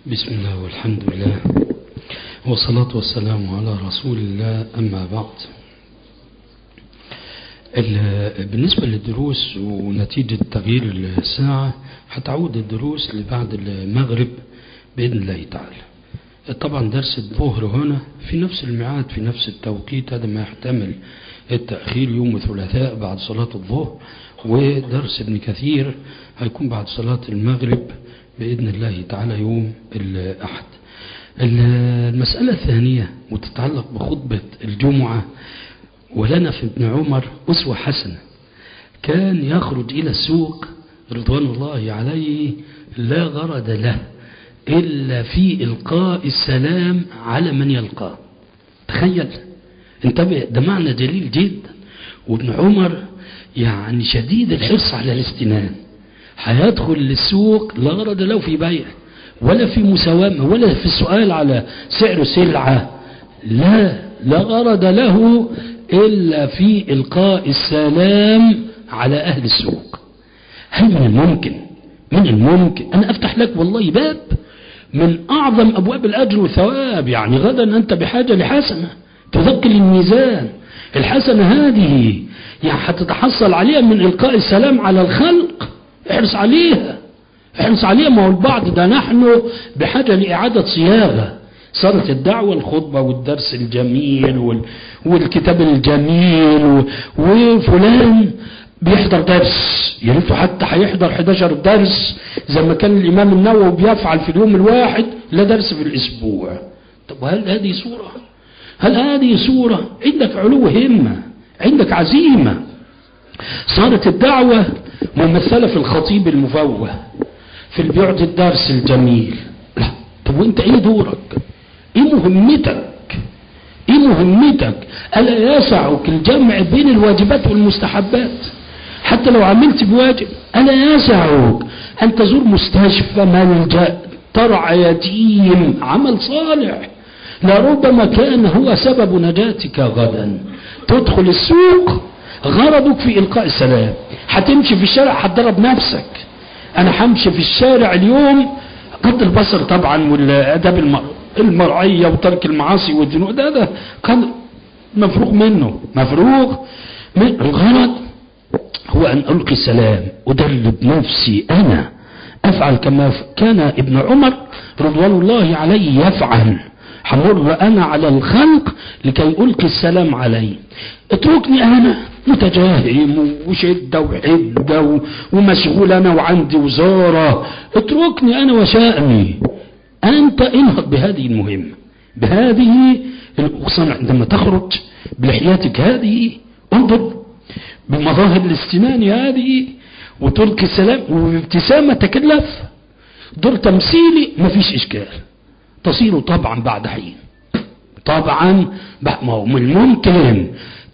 بسم الله والحمد لله والصلاة والسلام على رسول الله أما بعد بالنسبة للدروس ونتيجة تغيير الساعة هتعود الدروس لبعد المغرب بإذن الله تعالى طبعا درس الظهر هنا في نفس الميعاد في نفس التوقيت هذا ما يحتمل التأخير يوم الثلاثاء بعد صلاة الظهر ودرس ابن كثير هيكون بعد صلاة المغرب بإذن الله تعالى يوم الأحد المسألة الثانية وتتعلق بخطبة الجمعة ولنا في ابن عمر أسوة حسنة كان يخرج إلى السوق رضوان الله عليه لا غرض له إلا في إلقاء السلام على من يلقاه تخيل انتبه ده معنى جليل جدا وابن عمر يعني شديد الحرص على الاستنان هيدخل للسوق لا غرض له في بيع ولا في مساومة ولا في السؤال على سعر سلعة لا لا غرض له إلا في إلقاء السلام على أهل السوق هل من الممكن من الممكن أنا أفتح لك والله باب من أعظم أبواب الأجر والثواب يعني غدا أنت بحاجة لحسنة تذكر الميزان الحسنة هذه يعني هتتحصل عليها من إلقاء السلام على الخلق احرص عليها احرص عليها ما هو البعض ده نحن بحاجة لإعادة صياغة صارت الدعوة الخطبة والدرس الجميل وال... والكتاب الجميل و... وفلان بيحضر درس يا ريته حتى هيحضر 11 درس زي ما كان الإمام النووي بيفعل في اليوم الواحد لا درس في الأسبوع طب هل هذه صورة هل هذه صورة عندك علو همة عندك عزيمة صارت الدعوة ممثلة في الخطيب المفوه في اللي بيعطي الدرس الجميل لا طب وانت ايه دورك ايه مهمتك ايه مهمتك الا يسعك الجمع بين الواجبات والمستحبات حتى لو عملت بواجب الا يسعك ان تزور مستشفى ملجأ ترعى يتيم عمل صالح لربما كان هو سبب نجاتك غدا تدخل السوق غرضك في إلقاء السلام هتمشي في الشارع هتضرب نفسك أنا همشي في الشارع اليوم قد البصر طبعا والأدب المرعية وترك المعاصي والذنوب ده ده قد مفروغ منه مفروغ من الغرض هو أن ألقي السلام أدرب نفسي أنا أفعل كما كان ابن عمر رضوان الله عليه يفعل حمر أنا على الخلق لكي ألقي السلام عليه اتركني أنا متجاهم وشدة وحدة ومشغول أنا وعندي وزارة اتركني أنا وشأني أنت انهض بهذه المهمة بهذه خصوصا عندما تخرج بلحياتك هذه انظر بمظاهر الاستنان هذه وتلقي السلام وبابتسامة تكلف دور تمثيلي ما فيش إشكال تصير طبعا بعد حين طبعا ما هو من الممكن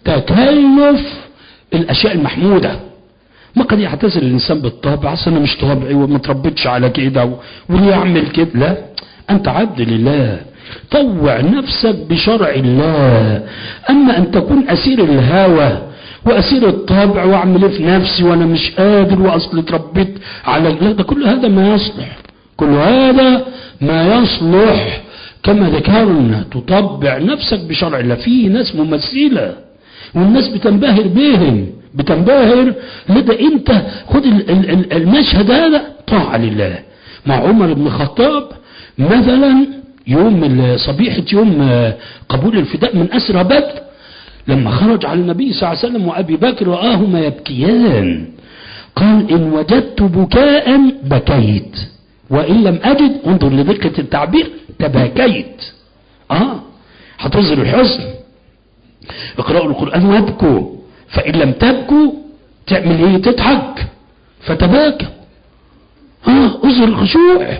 تكلف الاشياء المحمودة ما قد يعتزل الانسان بالطبع اصل انا مش طبعي وما تربيتش على كده وليه اعمل كده لا انت عبد لله طوع نفسك بشرع الله اما ان تكون اسير الهوى واسير الطبع واعمل ايه في نفسي وانا مش قادر واصل اتربيت على لا ده كل هذا ما يصلح كل هذا ما يصلح كما ذكرنا تطبع نفسك بشرع الله في ناس ممثلة والناس بتنبهر بهم بتنبهر لدى انت خد المشهد هذا طاعة لله مع عمر بن الخطاب مثلا يوم صبيحة يوم قبول الفداء من أسرى بدر لما خرج على النبي صلى الله عليه وسلم وأبي بكر رآهما يبكيان قال إن وجدت بكاء بكيت وإن لم أجد انظر لدقة التعبير تباكيت آه هتظهر الحزن اقرأوا القرآن وابكوا فإن لم تبكوا تعمل ايه تضحك فتباكى اه اظهر الخشوع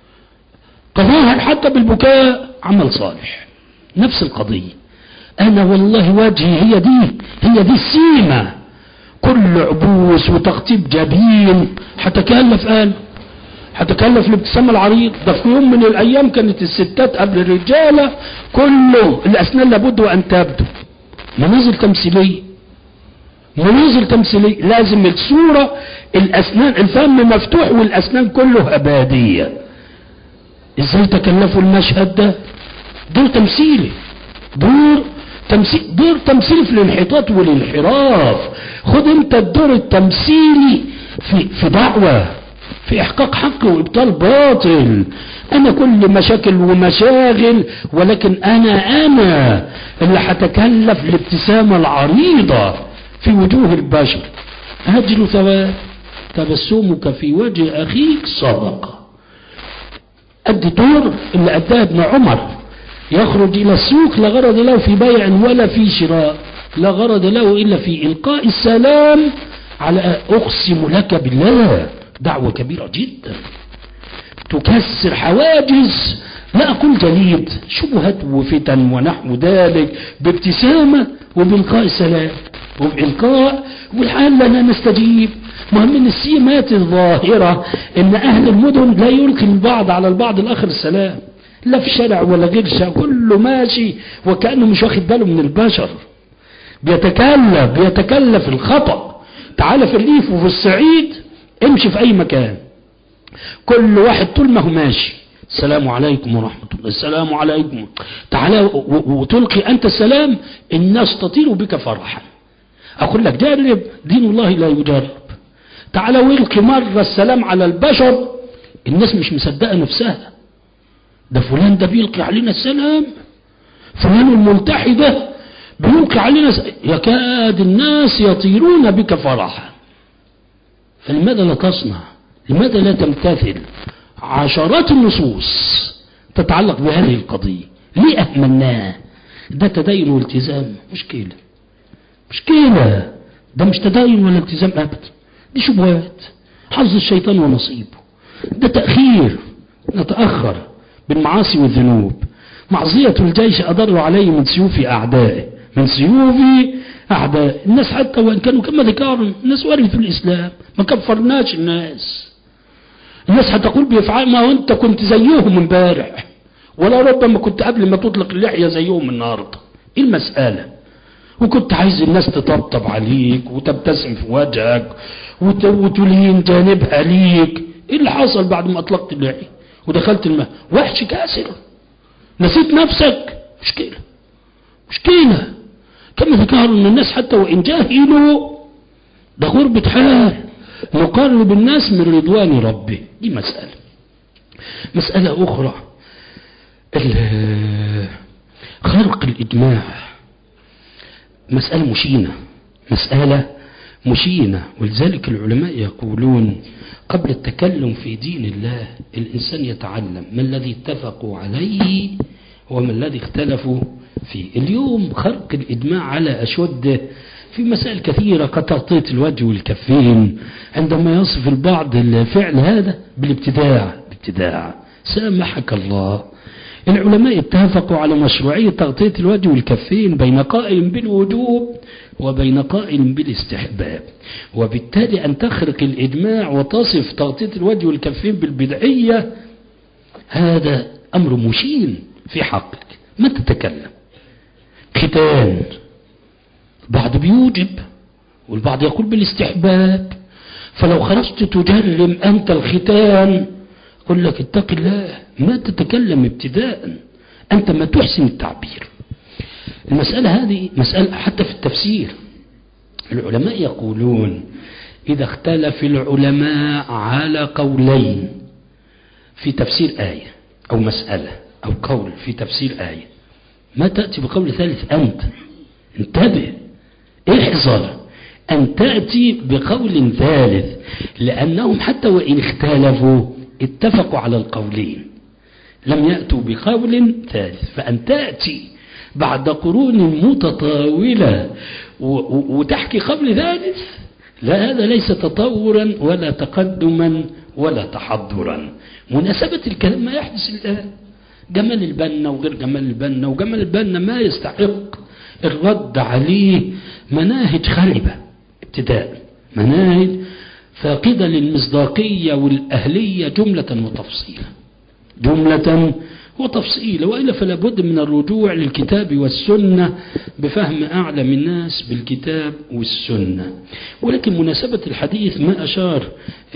تظاهر حتى بالبكاء عمل صالح نفس القضية انا والله وجهي هي دي هي دي السيمة كل عبوس وتخطيب جبين هتكلف قال هتكلف الابتسامة العريض ده في يوم من الايام كانت الستات قبل الرجالة كله الاسنان لابد وان تبدو مناظر تمثيلية مناظر تمثيلية لازم الصورة الاسنان الفم مفتوح والاسنان كله ابادية ازاي تكلفوا المشهد ده دور تمثيلي دور تمثيل دور تمثيلي في الانحطاط والانحراف خد انت الدور التمثيلي في في دعوه في احقاق حق وابطال باطل انا كل مشاكل ومشاغل ولكن انا انا اللي هتكلف الابتسامة العريضة في وجوه البشر اجل ثواب تبسمك في وجه اخيك صدقة ادي دور اللي اداه ابن عمر يخرج الى السوق لا غرض له في بيع ولا في شراء لا غرض له الا في القاء السلام على اقسم لك بالله دعوة كبيرة جدا تكسر حواجز لا أقول جليد شبهات وفتن ونحو ذلك بابتسامة وبإلقاء سلام وبإلقاء والحال لنا نستجيب مهم من السيمات الظاهرة ان اهل المدن لا يلقي البعض على البعض الاخر السلام لا في شارع ولا غير شارع كله ماشي وكأنه مش واخد باله من البشر بيتكلف بيتكلف الخطأ تعال في الريف وفي الصعيد امشي في اي مكان كل واحد طول ما هو ماشي السلام عليكم ورحمة الله السلام عليكم تعالى وتلقي أنت السلام الناس تطير بك فرحا أقول لك جرب دين الله لا يجرب تعالى والقي مرة السلام على البشر الناس مش مصدقة نفسها ده فلان ده بيلقي علينا السلام فلان الملتحي ده بيلقي علينا س... يكاد الناس يطيرون بك فرحا فلماذا لا تصنع لماذا لا تمتثل عشرات النصوص تتعلق بهذه القضية ليه أهملناها ده تدين والتزام مشكلة مشكلة ده مش تدين ولا التزام أبدا دي شبهات حظ الشيطان ونصيبه ده تأخير نتأخر بالمعاصي والذنوب معصية الجيش أضر عليه من سيوف أعدائه من سيوف أعداء الناس حتى وإن كانوا كما ذكرنا الناس ورثوا الإسلام ما كفرناش الناس الناس هتقول بيفعل ما وانت كنت زيهم امبارح ولا ربما كنت قبل ما تطلق اللحية زيهم النهاردة ايه المسألة وكنت عايز الناس تطبطب عليك وتبتسم في وجهك وت... وتلين جانبها ليك ايه اللي حصل بعد ما اطلقت اللحية ودخلت الماء وحش كاسر نسيت نفسك مشكلة مشكلة كما ذكروا ان الناس حتى وان جاهلوا ده غربة حال نقرب الناس من رضوان ربه دي مسألة مسألة أخرى خرق الإجماع مسألة مشينة مسألة مشينة ولذلك العلماء يقولون قبل التكلم في دين الله الإنسان يتعلم ما الذي اتفقوا عليه وما الذي اختلفوا فيه اليوم خرق الإجماع على أشده في مسائل كثيرة كتغطية الوجه والكفين عندما يصف البعض الفعل هذا بالابتداع ابتداع سامحك الله العلماء اتفقوا على مشروعية تغطية الوجه والكفين بين قائل بالوجوب وبين قائل بالاستحباب وبالتالي أن تخرق الإجماع وتصف تغطية الوجه والكفين بالبدعية هذا أمر مشين في حقك ما تتكلم ختان البعض بيوجب والبعض يقول بالاستحباب فلو خرجت تجرم أنت الختان قل لك اتق الله ما تتكلم ابتداء أنت ما تحسن التعبير المسألة هذه مسألة حتى في التفسير العلماء يقولون إذا اختلف العلماء على قولين في تفسير آية أو مسألة أو قول في تفسير آية ما تأتي بقول ثالث أنت انتبه احذر أن تأتي بقول ثالث لأنهم حتى وإن اختلفوا اتفقوا على القولين لم يأتوا بقول ثالث فأن تأتي بعد قرون متطاولة وتحكي قول ثالث لا هذا ليس تطورا ولا تقدما ولا تحضرا مناسبة الكلام ما يحدث الآن جمال البنا وغير جمال البنا وجمال البنا ما يستحق الرد عليه مناهج خربة ابتداء مناهج فاقدة للمصداقية والأهلية جملة وتفصيلا جملة وتفصيله وإلا فلا بد من الرجوع للكتاب والسنة بفهم أعلم الناس بالكتاب والسنة ولكن مناسبة الحديث ما أشار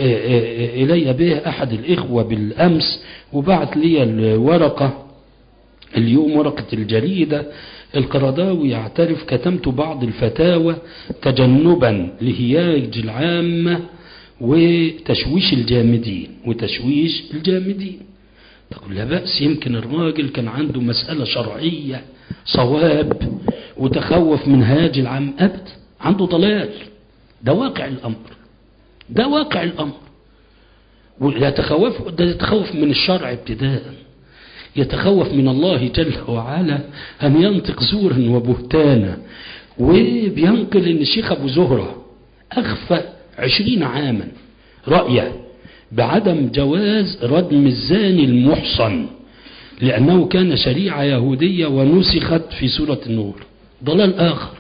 إلي به أحد الإخوة بالأمس وبعت لي الورقة اليوم ورقة الجريدة القرضاوي يعترف كتمت بعض الفتاوى تجنبا لهياج العامة وتشويش الجامدين وتشويش الجامدين تقول لا بأس يمكن الراجل كان عنده مسألة شرعية صواب وتخوف من هاج العام أبد عنده ضلال ده واقع الأمر ده واقع الأمر ولا تخوف ده يتخوف من الشرع ابتداء يتخوف من الله جل وعلا أن ينطق زورا وبهتانا وبينقل أن الشيخ أبو زهرة أخفى عشرين عاما رأيه بعدم جواز ردم الزاني المحصن لأنه كان شريعة يهودية ونسخت في سورة النور ضلال آخر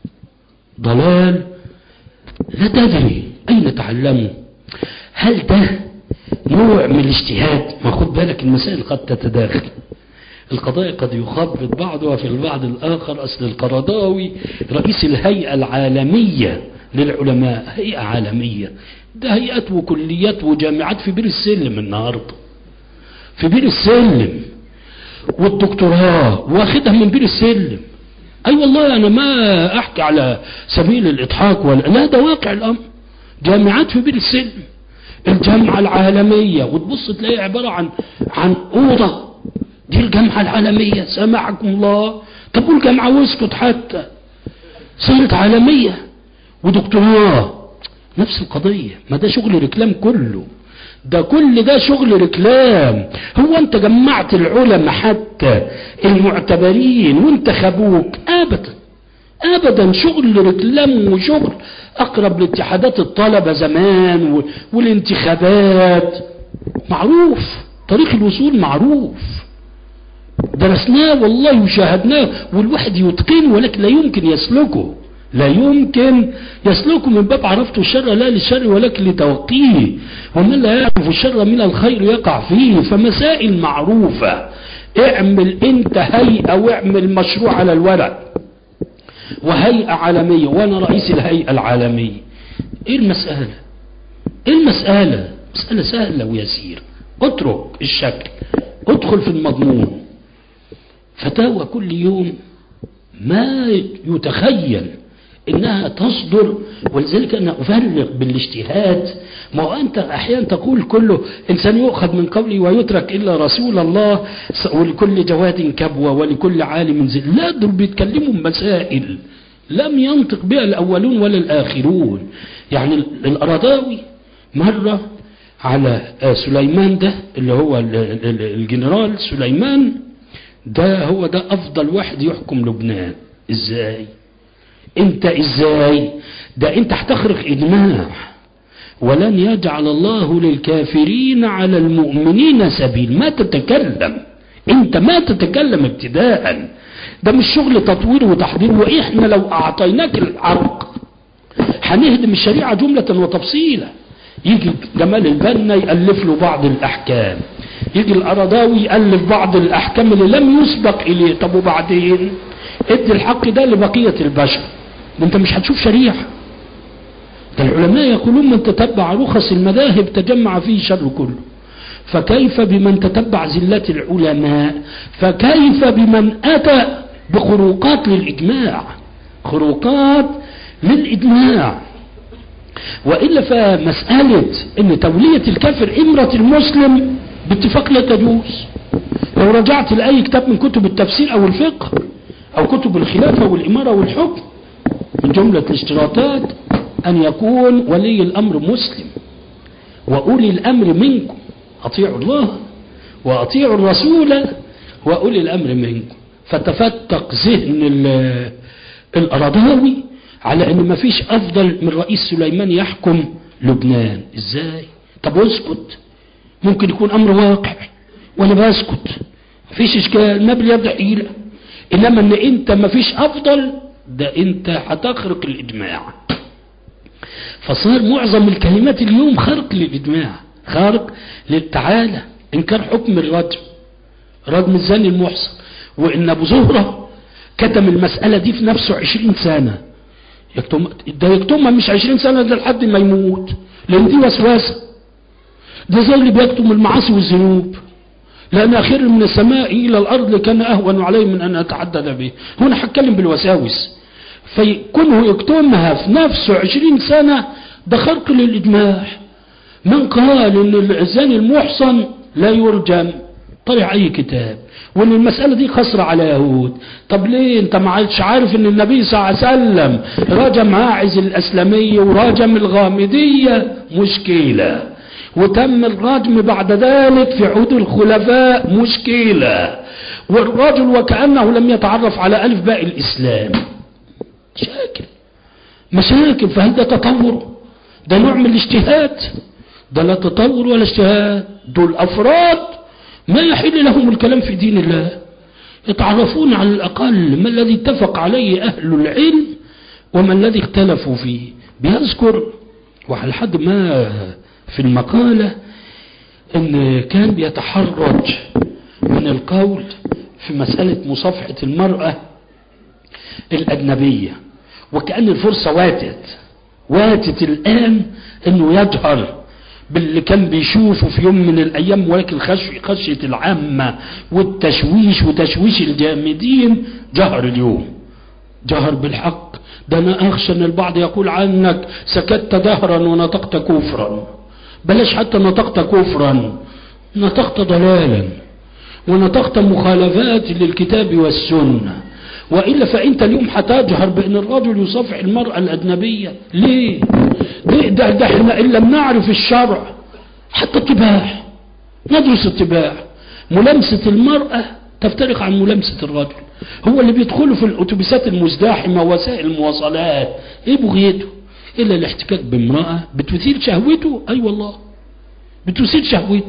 ضلال لا تدري أين تعلموا هل ده نوع من الاجتهاد ما خد بالك المسائل قد تتداخل القضايا قد يخبط بعضها في البعض الآخر أصل القرضاوي رئيس الهيئة العالمية للعلماء هيئة عالمية ده هيئات وكليات وجامعات في بير السلم النهاردة في بير السلم والدكتوراه واخدها من بير السلم اي أيوة والله انا ما احكي على سبيل الاضحاك ولا لا ده واقع الامر جامعات في بير السلم الجامعة العالمية وتبص تلاقي عبارة عن عن أوضة دي الجامعة العالمية سامحكم الله طب قول جامعة واسكت حتى صارت عالمية ودكتوراه نفس القضية ما ده شغل ركلام كله ده كل ده شغل ركلام هو انت جمعت العلماء حتى المعتبرين وانت خبوك ابدا ابدا شغل ركلام وشغل اقرب لاتحادات الطلبة زمان والانتخابات معروف طريق الوصول معروف درسناه والله وشاهدناه والواحد يتقن ولكن لا يمكن يسلكه لا يمكن يسلك من باب عرفت الشر لا للشر ولكن لتوقيه ومن لا يعرف الشر من الخير يقع فيه فمسائل معروفة اعمل انت هيئة واعمل مشروع على الورق وهيئة عالمية وانا رئيس الهيئة العالمية ايه المسألة ايه المسألة مسألة سهلة ويسيرة اترك الشكل ادخل في المضمون فتاوى كل يوم ما يتخيل انها تصدر ولذلك انا افرق بالاجتهاد ما هو انت احيانا تقول كله انسان يؤخذ من قولي ويترك الا رسول الله ولكل جواد كبوه ولكل عالم زل لا دول بيتكلموا مسائل لم ينطق بها الاولون ولا الاخرون يعني الاراداوي مره على سليمان ده اللي هو الجنرال سليمان ده هو ده افضل واحد يحكم لبنان ازاي انت ازاي ده انت هتخرق اجماع ولن يجعل الله للكافرين على المؤمنين سبيل ما تتكلم انت ما تتكلم ابتداء ده مش شغل تطوير وتحضير واحنا لو اعطيناك العرق هنهدم الشريعة جملة وتفصيلا يجي جمال البنا يألف له بعض الأحكام يجي الأرضاوي يألف بعض الأحكام اللي لم يسبق إليه طب وبعدين ادي الحق ده لبقية البشر ده انت مش هتشوف شريعة ده العلماء يقولون من تتبع رخص المذاهب تجمع فيه شر كله فكيف بمن تتبع زلات العلماء فكيف بمن أتى بخروقات للإجماع خروقات للإجماع وإلا فمسألة أن تولية الكافر إمرة المسلم باتفاق لا تجوز لو رجعت لأي كتاب من كتب التفسير أو الفقه أو كتب الخلافة والإمارة والحكم من جملة الاشتراطات أن يكون ولي الأمر مسلم وأولي الأمر منكم أطيعوا الله وأطيعوا الرسول وأولي الأمر منكم فتفتق ذهن الأرضاوي على أن ما فيش أفضل من رئيس سليمان يحكم لبنان إزاي طب اسكت ممكن يكون أمر واقع وأنا بسكت مفيش إشكال ما باليد حيلة إنما أن أنت ما فيش أفضل ده أنت هتخرق الإجماع فصار معظم الكلمات اليوم خرق للإجماع خارق تعالى إنكار حكم الرجم رجم الزاني المحصن وان ابو زهرة كتم المسألة دي في نفسه عشرين سنة يكتم ده يكتمها مش عشرين سنة ده لحد ما يموت لان دي وسوسة ده زي اللي بيكتم المعاصي والذنوب لأن أخر من السماء إلى الأرض كان أهون عليه من أن أتعدد به هنا هتكلم بالوساوس فكونه يكتمها في نفسه عشرين سنة ده خرق للإجماع من قال أن الزاني المحصن لا يرجم طلع أي كتاب وأن المسألة دي خسرة على يهود طب ليه أنت ما عادش عارف أن النبي صلى الله عليه وسلم رجم ماعز الأسلمية وراجم الغامدية مشكلة وتم الرجم بعد ذلك في عهود الخلفاء مشكلة والرجل وكأنه لم يتعرف على ألف باء الإسلام مشاكل مشاكل فهل ده تطور ده نوع من الاجتهاد ده لا تطور ولا اجتهاد دول أفراد ما يحل لهم الكلام في دين الله يتعرفون على الأقل ما الذي اتفق عليه أهل العلم وما الذي اختلفوا فيه بيذكر وعلى حد ما في المقالة ان كان بيتحرج من القول في مسألة مصافحة المرأة الأجنبية وكأن الفرصة واتت واتت الآن انه يجهر باللي كان بيشوفه في يوم من الأيام ولكن خشية, خشية العامة والتشويش وتشويش الجامدين جهر اليوم جهر بالحق ده أنا أخشى أن البعض يقول عنك سكت دهرا ونطقت كفرا بلاش حتى نطقت كفرا نطقت ضلالا ونطقت مخالفات للكتاب والسنة وإلا فأنت اليوم هتجهر بأن الرجل يصافح المرأة الأجنبية ليه ده, ده, ده احنا إن لم نعرف الشرع حتى الطباع ندرس الطباع ملامسة المرأة تفترق عن ملامسة الرجل هو اللي بيدخلوا في الأتوبيسات المزدحمة وسائل المواصلات ايه بغيته إلا الاحتكاك بامرأة بتثير شهوته أي أيوة والله بتثير شهوته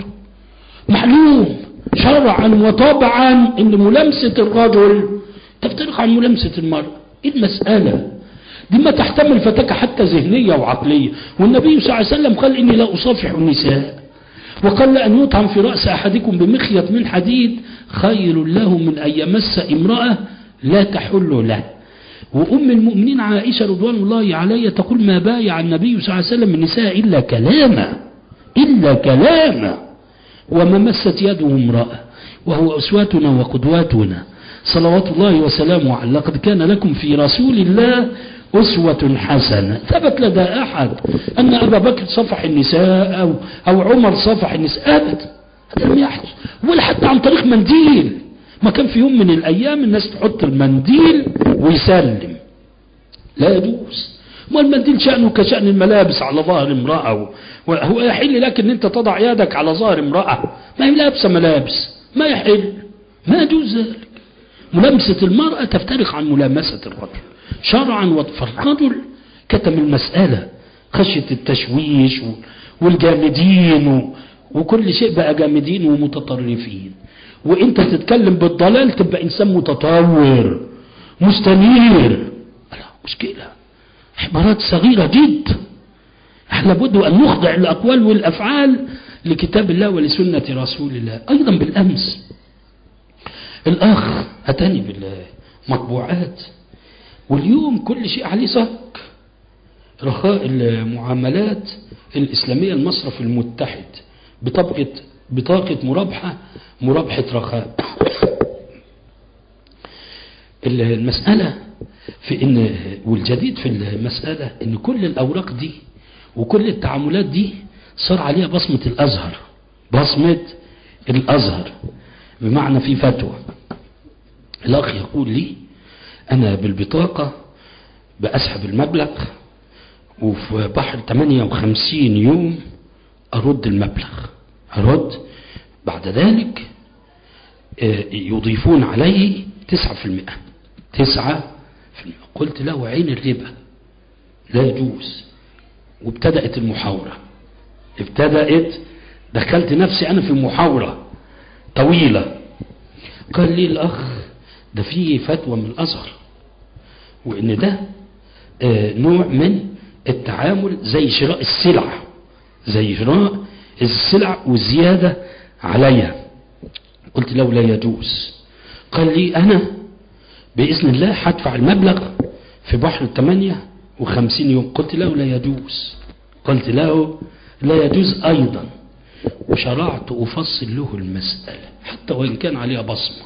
معلوم شرعا وطبعا ان ملامسة الرجل تفترق عن ملامسة المرأة ايه المسألة دي ما تحتمل فتاة حتى ذهنية وعقلية والنبي صلى الله عليه وسلم قال إني لا أصافح النساء وقال لأن يطعم في رأس أحدكم بمخيط من حديد خير له من أن يمس امرأة لا تحل له وأم المؤمنين عائشة رضوان الله عليها تقول ما بايع النبي صلى الله عليه وسلم النساء إلا كلاما إلا كلاما وما مست يده امرأة وهو أسواتنا وقدواتنا صلوات الله وسلامه عليه لقد كان لكم في رسول الله أسوة حسنة ثبت لدى أحد أن أبا بكر صفح النساء أو, أو عمر صفح النساء أبدا هذا لم يحدث ولا حتى عن طريق منديل ما كان في يوم من الأيام الناس تحط المنديل ويسلم لا يجوز ما المنديل شأنه كشأن الملابس على ظهر امرأة وهو يحل لك ان انت تضع يدك على ظهر امرأة ما هي لابسة ملابس ما يحل ما يجوز ذلك ملامسة المرأة تفترق عن ملامسة الرجل شرعا فالرجل كتم المسألة خشية التشويش والجامدين وكل شيء بقى جامدين ومتطرفين وانت تتكلم بالضلال تبقى انسان متطور مستنير لا مشكلة عبارات صغيرة جدا احنا لابد ان نخضع الاقوال والافعال لكتاب الله ولسنة رسول الله ايضا بالامس الاخ اتاني بالمطبوعات واليوم كل شيء عليه صك رخاء المعاملات الإسلامية المصرف المتحد بطبقة بطاقة مرابحة مرابحة رخاء المسألة في إن والجديد في المسألة إن كل الأوراق دي وكل التعاملات دي صار عليها بصمة الأزهر بصمة الأزهر بمعنى في فتوى الأخ يقول لي أنا بالبطاقة بأسحب المبلغ وفي بحر 58 يوم أرد المبلغ أرد بعد ذلك يضيفون عليه 9% 9% قلت له عين الربا لا يجوز وابتدأت المحاورة ابتدأت دخلت نفسي أنا في محاورة طويلة قال لي الأخ ده فيه فتوى من الأزهر وإن ده آه نوع من التعامل زي شراء السلع زي شراء السلع والزيادة عليها قلت له لا يجوز قال لي أنا بإذن الله هدفع المبلغ في بحر الثمانية وخمسين يوم قلت له لا يجوز قلت له لا يجوز أيضا وشرعت أفصل له المسألة حتى وإن كان عليها بصمة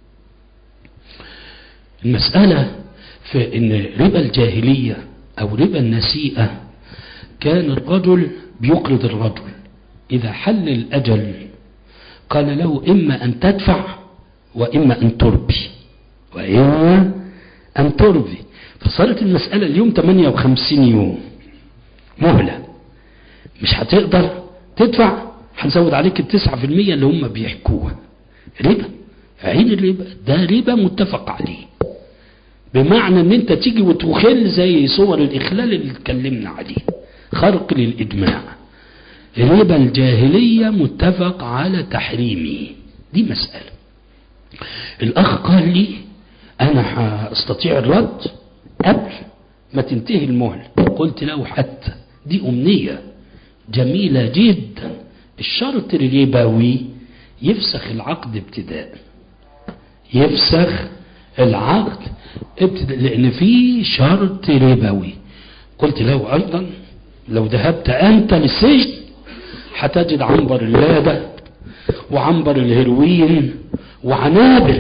المسألة في إن ربا الجاهلية أو ربا النسيئة كان الرجل بيقرض الرجل إذا حل الأجل قال له إما أن تدفع وإما أن تربي وإما أن تربي فصارت المسألة اليوم 58 يوم مهلة مش هتقدر تدفع هنزود عليك التسعة في المية اللي هم بيحكوها ربا عين الربا ده ربا متفق عليه بمعنى ان انت تيجي وتخل زي صور الاخلال اللي اتكلمنا عليه خرق للاجماع ربا الجاهلية متفق على تحريمه دي مسألة الاخ قال لي انا هستطيع الرد قبل ما تنتهي المهلة قلت له حتى دي امنية جميلة جدا الشرط الربوي يفسخ العقد ابتداء يفسخ العقد ابتداء لان في شرط ربوي قلت له ايضا لو ذهبت انت للسجن هتجد عنبر اللابة وعنبر الهيروين وعنابر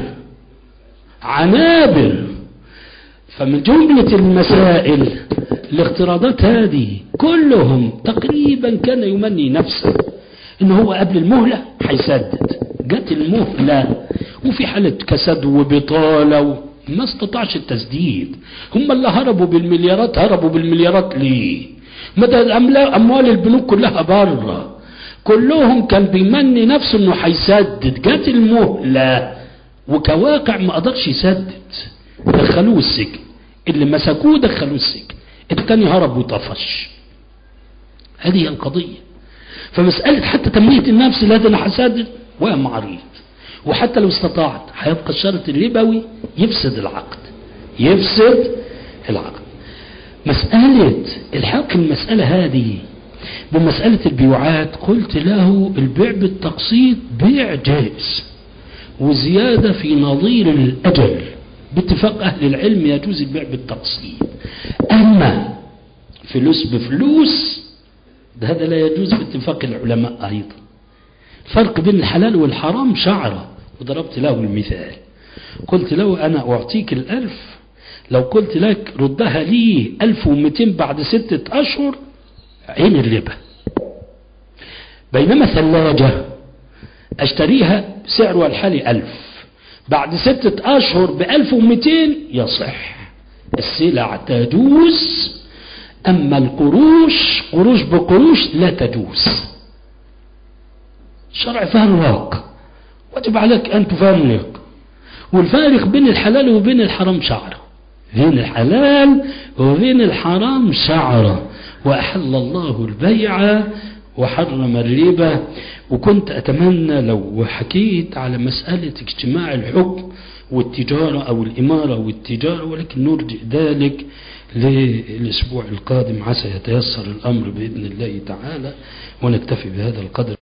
عنابر فمن جملة المسائل الاختراضات هذه كلهم تقريبا كان يمني نفسه ان هو قبل المهلة هيسدد جت المهلة وفي حالة كسد وبطالة ما استطاعش التسديد هم اللي هربوا بالمليارات هربوا بالمليارات ليه ما ده اموال البنوك كلها بره كلهم كان بيمني نفسه انه هيسدد جت المهلة وكواقع ما قدرش يسدد دخلوه السجن اللي مسكوه دخلوه السجن التاني هرب وطفش هذه هي القضية فمسألة حتى تنمية النفس لا ده انا هسدد وهم عريض وحتى لو استطاعت هيبقى الشرط الربوي يفسد العقد يفسد العقد مسألة الحق المسألة هذه بمسألة البيوعات قلت له البيع بالتقسيط بيع جائز وزيادة في نظير الأجل باتفاق أهل العلم يجوز البيع بالتقسيط أما فلوس بفلوس ده هذا لا يجوز باتفاق العلماء أيضا الفرق بين الحلال والحرام شعرة وضربت له المثال قلت له أنا أعطيك الألف لو قلت لك ردها لي ألف ومتين بعد ستة أشهر عين الربا بينما ثلاجة أشتريها سعرها الحالي ألف بعد ستة أشهر بألف ومتين يصح السلع تجوز أما القروش قروش بقروش لا تجوز الشرع فرق واجب عليك أن تفرق والفارق بين الحلال وبين الحرام شعرة بين الحلال وبين الحرام شعرة وأحل الله البيع وحرم الربا وكنت أتمنى لو حكيت على مسألة اجتماع الحكم والتجارة أو الإمارة والتجارة ولكن نرجع ذلك للأسبوع القادم عسى يتيسر الأمر بإذن الله تعالى ونكتفي بهذا القدر